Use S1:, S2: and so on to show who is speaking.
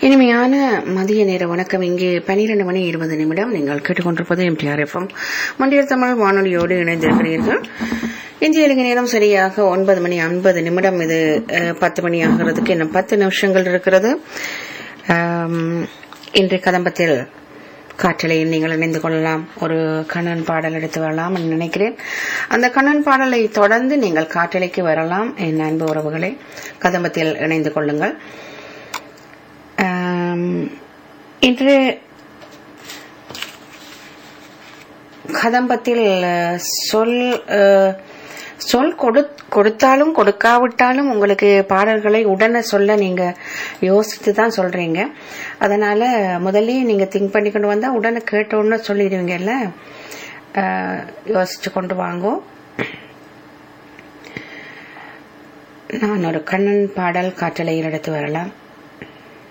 S1: இனிமையான மதிய நேர வணக்கம் இங்கே பனிரெண்டு மணி இருபது நிமிடம் நீங்கள் கேட்டுக்கொண்டிருப்பது எம்டிஆர் எஃப்எம் மண்டியர் தமிழ் வானொலியோடு இணைந்திருக்கிறீர்கள் இந்திய இலங்கை நேரம் சரியாக ஒன்பது மணி ஐம்பது நிமிடம் இது அஹ், பத்து மணி ஆகிறதுக்கு இன்னும் பத்து நிமிஷங்கள் இருக்கிறது ஆம், இன்று கதம்பத்தில் காற்றலையில் நீங்கள் இணைந்து கொள்ளலாம் ஒரு கண்ணன் பாடல் எடுத்து வரலாம் என்று நினைக்கிறேன் அந்த கண்ணன் பாடலை தொடர்ந்து நீங்கள் காற்றலைக்கு வரலாம் என் அன்பு உறவுகளை கதம்பத்தில் இணைந்து கொள்ளுங்கள் ஆம், இன்று கதம்பத்தில் அஹ், சொல் அஹ், சொல் கொடு கொடுத்தாலும் கொடுக்காவிட்டாலும் உங்களுக்கு பாடல்களை உடனே சொல்ல நீங்க யோசித்து தான் சொல்றீங்க அதனால முதல்ல நீங்க திங்க் பண்ணி கொண்டு வந்தா உடனே கேட்ட உடனே சொல்லிடுவீங்கல்ல அஹ், யோசிச்சு கொண்டு வாங்கோ நான் ஒரு கண்ணன் பாடல் காற்றலையில் எடுத்து வரலாம்